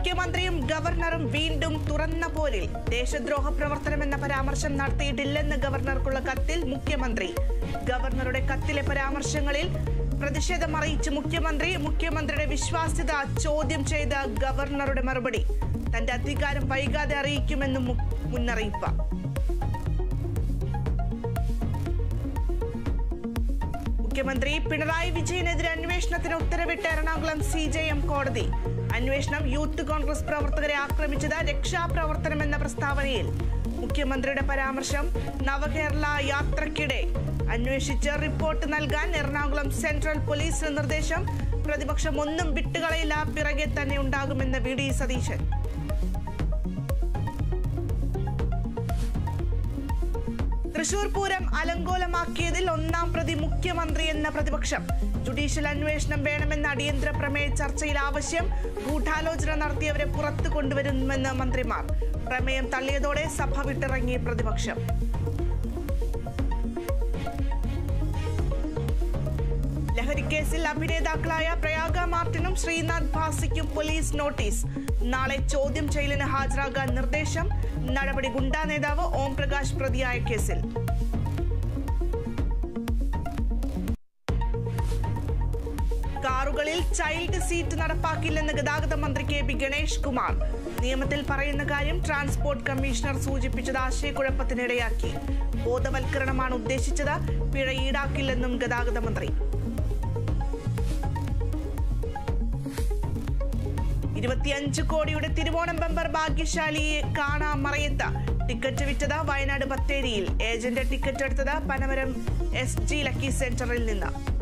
മുഖ്യമന്ത്രിയും ഗവർണറും വീണ്ടും തുറന്ന പോരിൽ ദേശദ്രോഹ പ്രവർത്തനമെന്ന പരാമർശം നടത്തിയിട്ടില്ലെന്ന് ഗവർണർക്കുള്ള കത്തിൽ മുഖ്യമന്ത്രി ഗവർണറുടെ കത്തിലെ പരാമർശങ്ങളിൽ പ്രതിഷേധം അറിയിച്ച് മുഖ്യമന്ത്രി മുഖ്യമന്ത്രിയുടെ വിശ്വാസ്യത ചോദ്യം ചെയ്ത ഗവർണറുടെ മറുപടി തന്റെ അധികാരം വൈകാതെ അറിയിക്കുമെന്നും മു- മുന്നറിയിപ്പ് മുഖ്യമന്ത്രി പിണറായി വിജയനെതിരെ അന്വേഷണത്തിന് ഉത്തരവിട്ട എറണാകുളം സി ജെ എം കോടതി അന്വേഷണം യൂത്ത് കോൺഗ്രസ് പ്രവർത്തകരെ ആക്രമിച്ചത് രക്ഷാപ്രവർത്തനമെന്ന പ്രസ്താവനയിൽ മുഖ്യമന്ത്രിയുടെ പരാമർശം നവകേരള യാത്രക്കിടെ അന്വേഷിച്ച് റിപ്പോർട്ട് നൽകാൻ എറണാകുളം സെൻട്രൽ പോലീസിന് നിർദ്ദേശം പ്രതിപക്ഷം ഒന്നും വിട്ടുകളയില്ല പിറകെ തന്നെ ഉണ്ടാകുമെന്ന് വി ഡി സതീശൻ തൃശൂർ പൂരം അലങ്കോലമാക്കിയതിൽ ഒന്നാം പ്രതി മുഖ്യമന്ത്രി എന്ന പ്രതിപക്ഷം ജുഡീഷ്യൽ അന്വേഷണം വേണമെന്ന അടിയന്തര പ്രമേയ ചർച്ചയിൽ ആവശ്യം ഗൂഢാലോചന നടത്തിയവരെ പുറത്തു കൊണ്ടുവരുമെന്ന് മന്ത്രിമാർ പ്രമേയം തള്ളിയതോടെ സഭ വിട്ടിറങ്ങി പ്രതിപക്ഷം ലഹരിക്കേസിൽ അഭിനേതാക്കളായ പ്രയാഗ മാർട്ടിനും ശ്രീനാഥ് ഭാസിക്കും പോലീസ് നോട്ടീസ് നാളെ ചോദ്യം ചെയ്യലിന് ഹാജരാകാൻ നിർദ്ദേശം നടപടി ഗുണ്ടാ നേതാവ് ഓം പ്രകാശ് പ്രതിയായ കേസിൽ കാറുകളിൽ ചൈൽഡ് സീറ്റ് നടപ്പാക്കില്ലെന്ന് ഗതാഗത മന്ത്രി കെ പി ഗണേഷ് കുമാർ നിയമത്തിൽ പറയുന്ന കാര്യം ട്രാൻസ്പോർട്ട് കമ്മീഷണർ സൂചിപ്പിച്ചത് ആശയക്കുഴപ്പത്തിനിടയാക്കി ബോധവൽക്കരണമാണ് ഉദ്ദേശിച്ചത് പിഴ ഈടാക്കില്ലെന്നും ഗതാഗത മന്ത്രി ഇരുപത്തിയഞ്ച് കോടിയുടെ തിരുവോണം ബമ്പർ ഭാഗ്യശാലിയെ കാണാൻ മറയത്ത് ടിക്കറ്റ് വിറ്റത് വയനാട് ബത്തേരിയിൽ ഏജന്റ് ടിക്കറ്റ് എടുത്തത് പനമരം എസ് ജി ലക്കി സെന്ററിൽ നിന്ന്